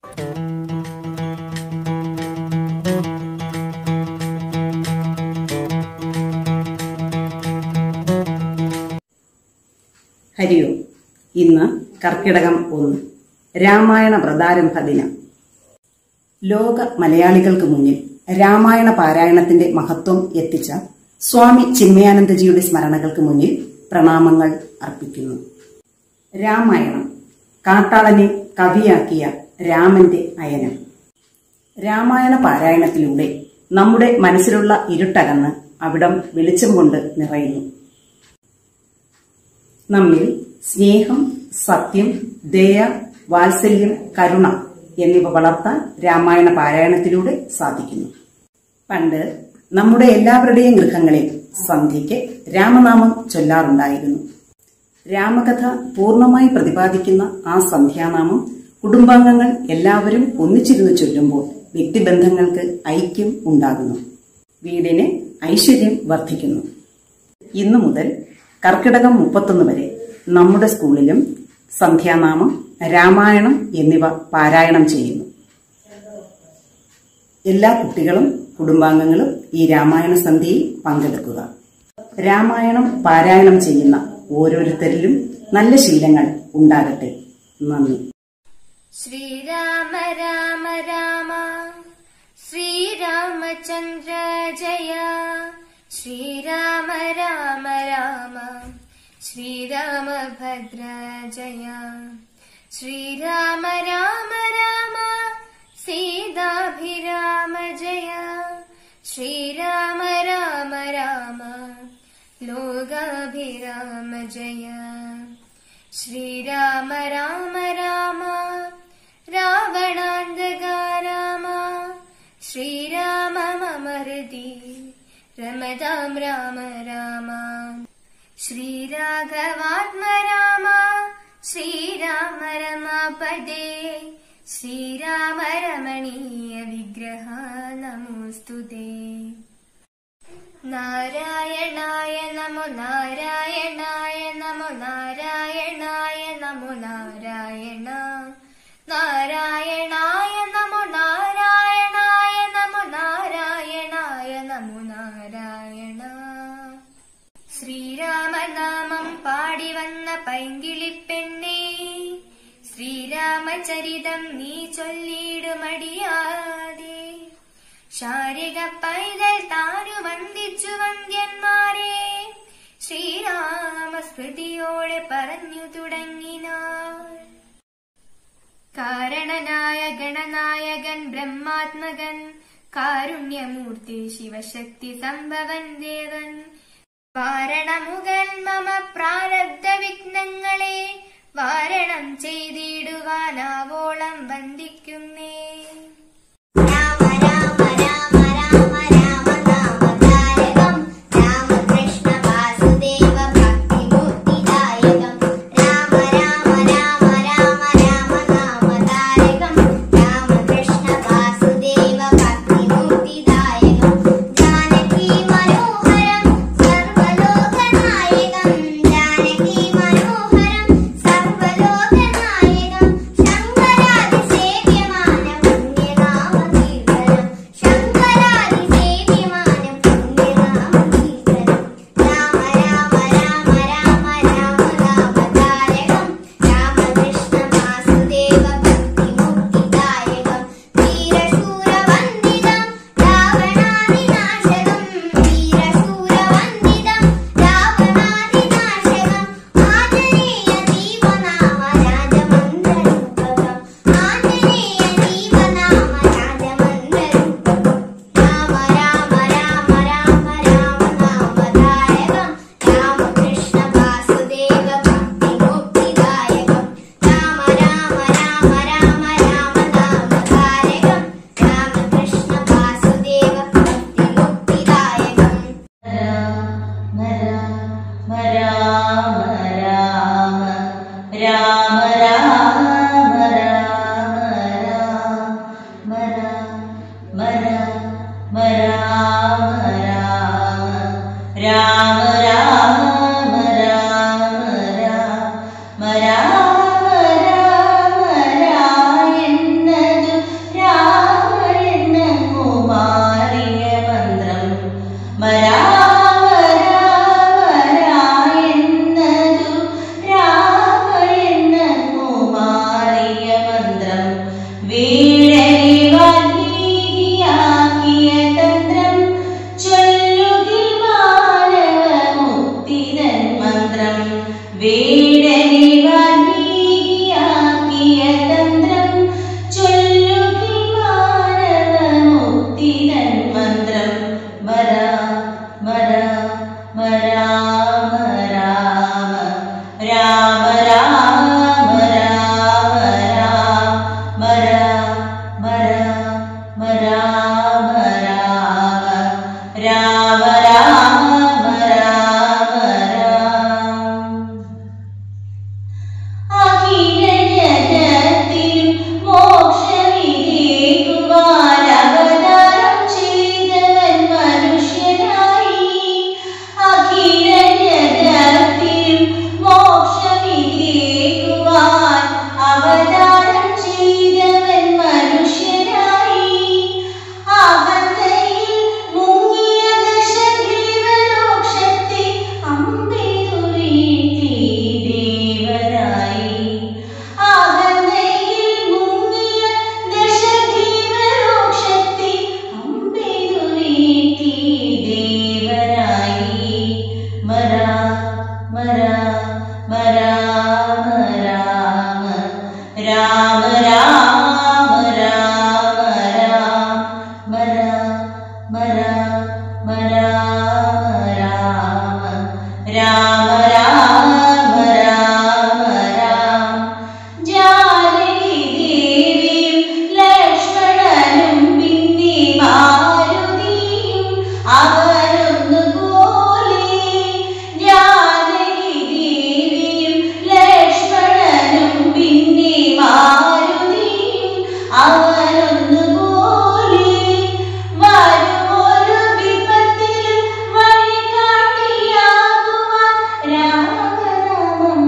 ഹരിയോ ഇന്ന് കർക്കിടകം ഒന്ന് രാമായണ വ്രതാരംഭ ദിനം ലോക മലയാളികൾക്ക് മുന്നിൽ രാമായണ പാരായണത്തിന്റെ മഹത്വം എത്തിച്ച സ്വാമി ചിന്മയാനന്ദജിയുടെ സ്മരണകൾക്ക് മുന്നിൽ പ്രണാമങ്ങൾ അർപ്പിക്കുന്നു രാമായണം കാട്ടാളനെ കവിയാക്കിയ രാമന്റെ അയനം രാമായണ പാരായണത്തിലൂടെ നമ്മുടെ മനസ്സിലുള്ള ഇരുട്ടകന്ന് അവിടം വെളിച്ചം കൊണ്ട് നിറയുന്നു നമ്മിൽ സ്നേഹം സത്യം ദയ വാത്സല്യം കരുണ എന്നിവ വളർത്താൻ രാമായണ പാരായണത്തിലൂടെ സാധിക്കുന്നു പണ്ട് നമ്മുടെ എല്ലാവരുടെയും ഗൃഹങ്ങളിൽ സന്ധ്യയ്ക്ക് രാമനാമം ചൊല്ലാറുണ്ടായിരുന്നു രാമകഥ പൂർണ്ണമായി പ്രതിപാദിക്കുന്ന ആ സന്ധ്യാനാമം കുടുംബാംഗങ്ങൾ എല്ലാവരും ഒന്നിച്ചിരുന്ന് ചൊല്ലുമ്പോൾ വ്യക്തിബന്ധങ്ങൾക്ക് ഐക്യം ഉണ്ടാകുന്നു വീടിന് ഐശ്വര്യം വർദ്ധിക്കുന്നു ഇന്നു മുതൽ കർക്കിടകം മുപ്പത്തൊന്ന് വരെ നമ്മുടെ സ്കൂളിലും സന്ധ്യാനാമം രാമായണം എന്നിവ പാരായണം ചെയ്യുന്നു എല്ലാ കുട്ടികളും കുടുംബാംഗങ്ങളും ഈ രാമായണ സന്ധ്യയിൽ പങ്കെടുക്കുക രാമായണം പാരായണം ചെയ്യുന്ന ഓരോരുത്തരിലും നല്ല ശീലങ്ങൾ ഉണ്ടാകട്ടെ നന്ദി श्रीराम राम राम श्रीरामचन्द्र जय श्रीराम राम राम श्रीरामभद्र जय श्रीराम राम राम सीताभिराम जय श्रीराम राम राम लोगाभिराम जय श्रीराम राम राम रावणान्धका राम श्रीराम मम हृदि रमतां राम राम श्रीराघवात्म राम श्रीराम रमापदे श्रीराम रमणीय विग्रह नमोऽस्तु ते नारायणाय नमो नारायणाय नमो नारायणाय नमो नारायण नारायणाय नमो नारायणाय नमो नारायणाय नमो नारायण ശ്രീരാമനാമം പാടി വന്ന പൈങ്കിളിപ്പെണ്ണേ ശ്രീരാമചരിതം നീ ചൊല്ലിടുമടിയാതെ ശാരിക പൈതൽ താരു വന്ദിച്ചു വന്ദ്യന്മാരെ ശ്രീരാമസ്മൃതിയോടെ പറഞ്ഞു തുടങ്ങിനാർ കാരണനായ ഗണനായകൻ ബ്രഹ്മാത്മകൻ കാരുണ്യമൂർത്തി ശിവശക്തി സംഭവൻ ദേവൻ വാരണമുകൻ മമ പ്രാരബ്ധ വിഘ്നങ്ങളെ വാരണം ചെയ്തിടുവാനാവോളം വന്ദിക്കുന്നേ രാമ രാമ രാമ രാമ രാമ നാമധാരകം രാമകൃഷ്ണ വാസുദേവ ഭക്തിമൂർത്തിദായകം രാമ രാമ രാമ രാമ രാമ നാമധാരകം രാമകൃഷ്ണ വാസുദേവ ഭക്തിമൂർത്തിദായകം ജാനകി മനോഹരം സർവലോകനായകം ജാനകി മനോഹരം സർവലോകനായകം ശങ്കരാതിസേവ്യമാനവും വീഴലി വാൽമീകിയാക്കിയ തന്ത്രം ചൊല്ലുകിൽ മാനവമുക്തിതൻ മന്ത്രം വീഴലി വാൽമീകിയാക്കിയ തന്ത്രം ചൊല്ലുകിൽ മാനവമുക്തിതൻ മന്ത്രം മര മര മരാമ രാമ രാമ രാമ രാമ രാമ രാമ രാമ രാമ രാമ രാമ രാമ രാമ അഖിലജഗത്തിലും മോക്ഷമിതേകുവാൻ അവതാരം ചെയ്തവൻ മനുഷ്യനായി അഖിലജഗത്തിലും മോക്ഷമിതേകുവാൻ അവതാരം ചെയ്തവൻ മനുഷ്യനായി അഹന്തയിൽ മുങ്ങിയ ദശഗ്രീവലോക്ഷത്തെ അമ്പെയ്തു വീഴ്ത്തി ദേവനായി അഹന്തയിൽ മുങ്ങിയ ദശഗ്രീവലോക്ഷത്തെ അമ്പെയ്തു വീഴ്ത്തി ദേവനായി മര മര മരാമ രാമ രാമ രാമ രാമ രാമ മര മര മരാമ രാമ രാമ രാമ രാമ ജാനകി ദേവിയും ലക്ഷ്മണനും പിന്നെ മാരുതിയും അവരൊന്നു പോലെ ജാനകി ദേവിയും ലക്ഷ്മണനും പിന്നെ മാരുതിയും അവരൊന്നു പോലെ വരുമൊരു വിപത്തിലും വഴികാട്ടിയാകുവാൻ രാമനാമം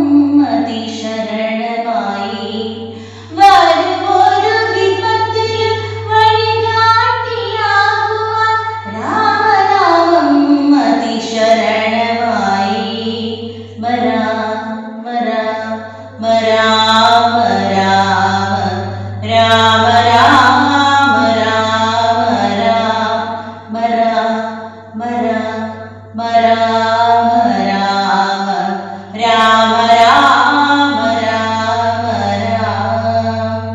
അതിശരണമായി വരുമൊരു വിപത്തിലും വഴികാട്ടിയാകുവാൻ രാമനാമം അതിശരണമായി മര മര മരാമ രാമ രാമ രാമ രാമ രാമ മര മര മരാമ രാമ രാമ രാമ രാമ രാമ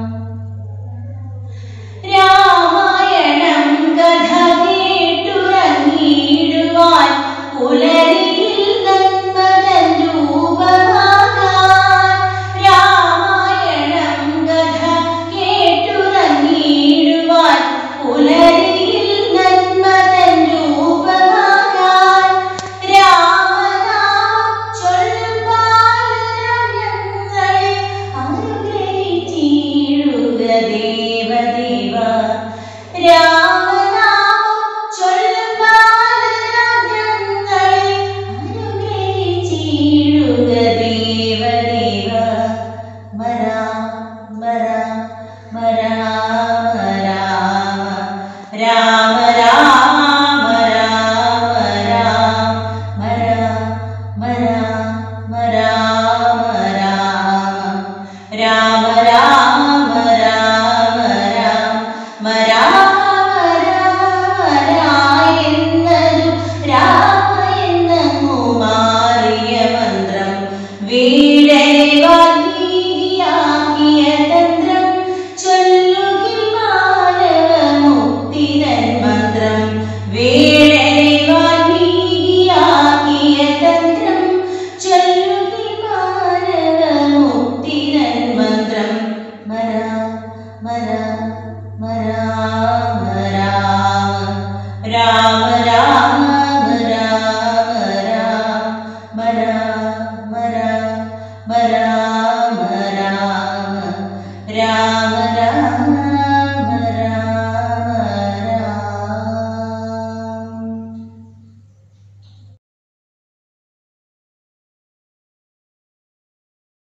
രാമായണം കഥ കേട്ടുറങ്ങിയിടുവാൻ പുലരിയിൽ നന്മതൻ രൂപമാകാൻ രാമായണം കഥ കേട്ടുറങ്ങിയിടുവാൻ പുലരിയിൽ നന്മതൻ രൂപമാകാൻ രാമനാമം ചൊല്ലുവാൻ ഞങ്ങളെ അനുഗ്രഹിച്ചിടുക ദേവദേവ രാമനാമം ചൊല്ലുവാൻ ഞങ്ങളെ അനുഗ്രഹിച്ചിടുക ദേവദേവ മര മര മരാമ